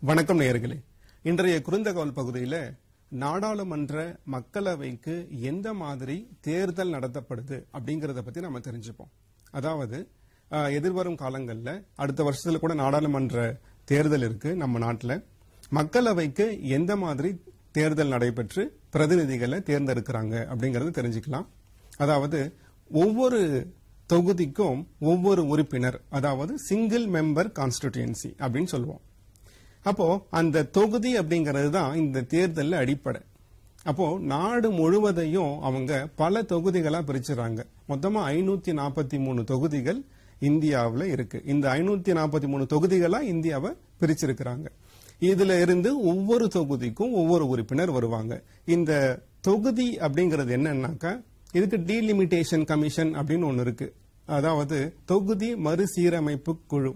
வணக்கம் நேயர்களே இன்றைய குறுந்தகவல் பகுதியில நாடாளுமன்ற மக்களவைக்கு எந்த மாதிரி தேர்தல் நடத்தப்படுது அப்படிங்கறத பத்தி நம்ம தெரிஞ்சுப்போம் அதாவது அஹ், எதிர்வரும் காலங்கள்ல அடுத்த வருஷத்துல கூட நாடாளுமன்ற தேர்தல் இருக்கு நம்ம நாட்டுல மக்களவைக்கு எந்த மாதிரி தேர்தல் நடைபெற்று பிரதிநிதிகளை தேர்ந்தெடுக்கிறாங்க அப்படிங்கறத தெரிஞ்சுக்கலாம் அதாவது ஒவ்வொரு தொகுதிக்கும் ஒவ்வொரு உறுப்பினர் அதாவது சிங்கிள் மெம்பர் கான்ஸ்டிடியூன்சி அப்படின்னு சொல்லுவோம் அப்போ அந்த தொகுதி அப்படிங்கிறது தான் இந்த தேர்தல்ல அடிப்படை அப்போ நாடு முழுவதையும் அவங்க பல தொகுதிகளா பிரிச்சுறாங்க மொத்தமா ஐநூத்தி நாற்பத்தி மூணு தொகுதிகள் இந்தியாவுல இருக்கு இந்த ஐநூத்தி நாற்பத்தி மூணு தொகுதிகளா இந்தியாவை பிரிச்சிருக்கிறாங்க இதுல இருந்து ஒவ்வொரு தொகுதிக்கும் ஒவ்வொரு உறுப்பினர் வருவாங்க இந்த தொகுதி அப்படிங்கிறது என்னன்னாக்கா இதுக்கு டீலிமிட்டேஷன் கமிஷன் அப்படின்னு ஒன்னு இருக்கு அதாவது தொகுதி மறுசீரமைப்பு குழு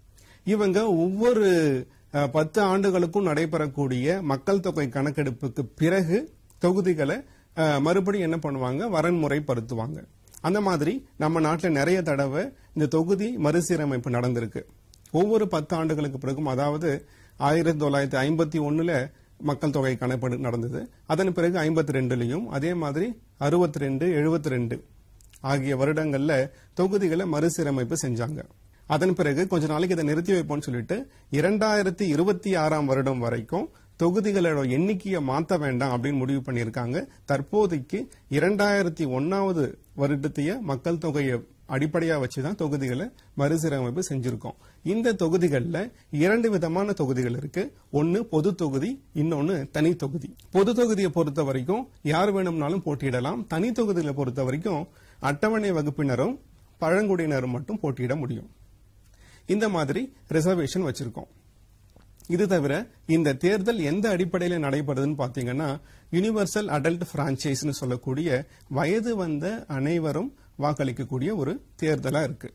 இவங்க ஒவ்வொரு அஹ், பத்து ஆண்டுகளுக்கும் நடைபெறக்கூடிய மக்கள் தொகை கணக்கெடுப்புக்கு பிறகு தொகுதிகளை அஹ், மறுபடியும் என்ன பண்ணுவாங்க வரன்முறைப்படுத்துவாங்க அந்த மாதிரி நம்ம நாட்டில் நிறைய தடவை இந்த தொகுதி மறுசீரமைப்பு நடந்திருக்கு ஒவ்வொரு பத்து ஆண்டுகளுக்கு பிறகும் அதாவது ஆயிரத்தி தொள்ளாயிரத்தி ஐம்பத்தி ஒண்ணுல மக்கள் தொகை கணக்கெடு நடந்தது அதன் பிறகு ஐம்பத்தி ரெண்டுலயும் அதே மாதிரி அறுபத்தி ரெண்டு எழுபத்தி ரெண்டு ஆகிய வருடங்கள்ல தொகுதிகளை மறுசீரமைப்பு செஞ்சாங்க அதன் பிறகு கொஞ்ச நாளைக்கு இதை நிறுத்தி வைப்போம்னு சொல்லிட்டு இரண்டாயிரத்தி இருபத்தி ஆறாம் வருடம் வரைக்கும் தொகுதிகளோட எண்ணிக்கையை மாத்த வேண்டாம் அப்படின்னு முடிவு பண்ணியிருக்காங்க தற்போதைக்கு இரண்டாயிரத்தி ஒன்னாவது வருடத்தைய மக்கள் தொகையை அடிப்படையா வச்சுதான் தொகுதிகளை மறுசீரமைப்பு செஞ்சிருக்கோம் இந்த தொகுதிகள்ல இரண்டு விதமான தொகுதிகள் இருக்கு ஒன்னு பொது தொகுதி இன்னொன்னு தனி தொகுதி பொது தொகுதியை பொறுத்த வரைக்கும் யார் வேணும்னாலும் போட்டியிடலாம் தனி தொகுதிகளை பொறுத்த வரைக்கும் அட்டவணை வகுப்பினரும் பழங்குடியினரும் மட்டும் போட்டியிட முடியும் இந்த மாதிரி ரிசர்வேஷன் வச்சிருக்கோம் இது தவிர இந்த தேர்தல் எந்த அடிப்படையில் நடைபெறுதுன்னு பாத்தீங்கன்னா யுனிவர்சல் அடல்ட் பிரான்ச்சைஸ்னு சொல்லக்கூடிய வயது வந்த அனைவரும் வாக்களிக்கக்கூடிய ஒரு தேர்தலா இருக்கு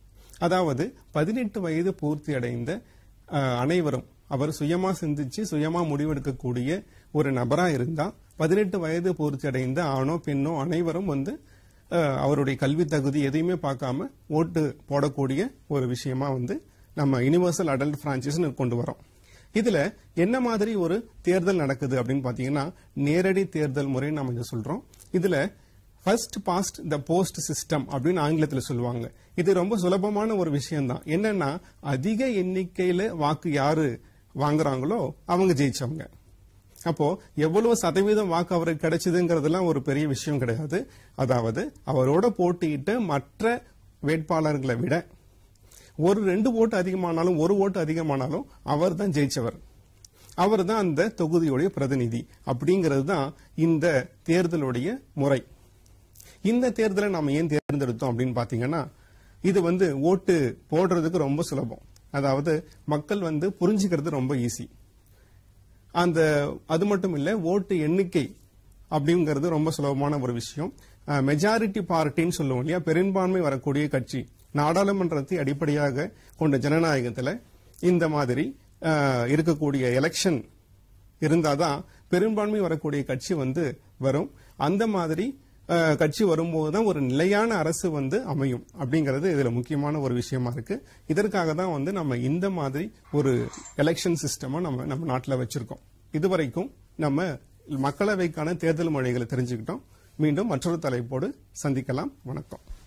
அதாவது பதினெட்டு வயது பூர்த்தி அடைந்த அஹ், அனைவரும் அவர் சுயமா சிந்திச்சு சுயமா முடிவெடுக்கக்கூடிய ஒரு நபரா இருந்தா பதினெட்டு வயது பூர்த்தி அடைந்த ஆணோ பெண்ணோ அனைவரும் வந்து அஹ், அவருடைய கல்வி தகுதி எதையுமே பார்க்காம ஓட்டு போடக்கூடிய ஒரு விஷயமா வந்து நம்ம யுனிவர்சல் அடல்ட் பிரான்ச்சைஸ் கொண்டு வரோம் இதுல என்ன மாதிரி ஒரு தேர்தல் நடக்குது அப்படின்னு பாத்தீங்கன்னா நேரடி தேர்தல் முறை நம்ம இங்க சொல்றோம் இதுல first past the post system அப்படின்னு ஆங்கிலத்தில் சொல்லுவாங்க இது ரொம்ப சுலபமான ஒரு விஷயம் தான் என்னன்னா அதிக எண்ணிக்கையில வாக்கு யாரு வாங்குறாங்களோ அவங்க ஜெயிச்சவங்க அப்போ எவ்வளவு சதவீதம் வாக்கு அவருக்கு கிடைச்சதுங்கிறதுலாம் ஒரு பெரிய விஷயம் கிடையாது அதாவது அவரோட போட்டியிட்ட மற்ற வேட்பாளர்களை விட ஒரு ரெண்டு ஓட்டு அதிகமானாலும் ஒரு ஓட்டு அதிகமானாலும் அவர் தான் ஜெயிச்சவர் அவர் தான் அந்த தொகுதியுடைய பிரதிநிதி அப்படிங்கிறது தான் இந்த தேர்தலுடைய முறை இந்த தேர்தலை நாம ஏன் தேர்ந்தெடுத்தோம் அப்படின்னு பாத்தீங்கன்னா இது வந்து ஓட்டு போடுறதுக்கு ரொம்ப சுலபம் அதாவது மக்கள் வந்து புரிஞ்சுக்கிறது ரொம்ப ஈஸி அந்த அது மட்டும் இல்ல ஓட்டு எண்ணிக்கை அப்படிங்கிறது ரொம்ப சுலபமான ஒரு விஷயம் மெஜாரிட்டி பார்ட்டின்னு சொல்லுவோம் இல்லையா பெரும்பான்மை வரக்கூடிய கட்சி நாடாளுமன்றத்தை அடிப்படையாக கொண்ட ஜனநாயகத்துல இந்த மாதிரி அஹ், இருக்கக்கூடிய எலெக்ஷன் இருந்தாதான் பெரும்பான்மை வரக்கூடிய கட்சி வந்து வரும் அந்த மாதிரி அஹ், கட்சி வரும்போது தான் ஒரு நிலையான அரசு வந்து அமையும் அப்படிங்கிறது இதுல முக்கியமான ஒரு விஷயமா இருக்கு இதற்காக தான் வந்து நம்ம இந்த மாதிரி ஒரு எலெக்ஷன் சிஸ்டமா நம்ம நம்ம நாட்டில் வச்சிருக்கோம் இதுவரைக்கும் நம்ம மக்களவைக்கான தேர்தல் மொழிகளை தெரிஞ்சுக்கிட்டோம் மீண்டும் மற்றொரு தலைப்போடு சந்திக்கலாம் வணக்கம்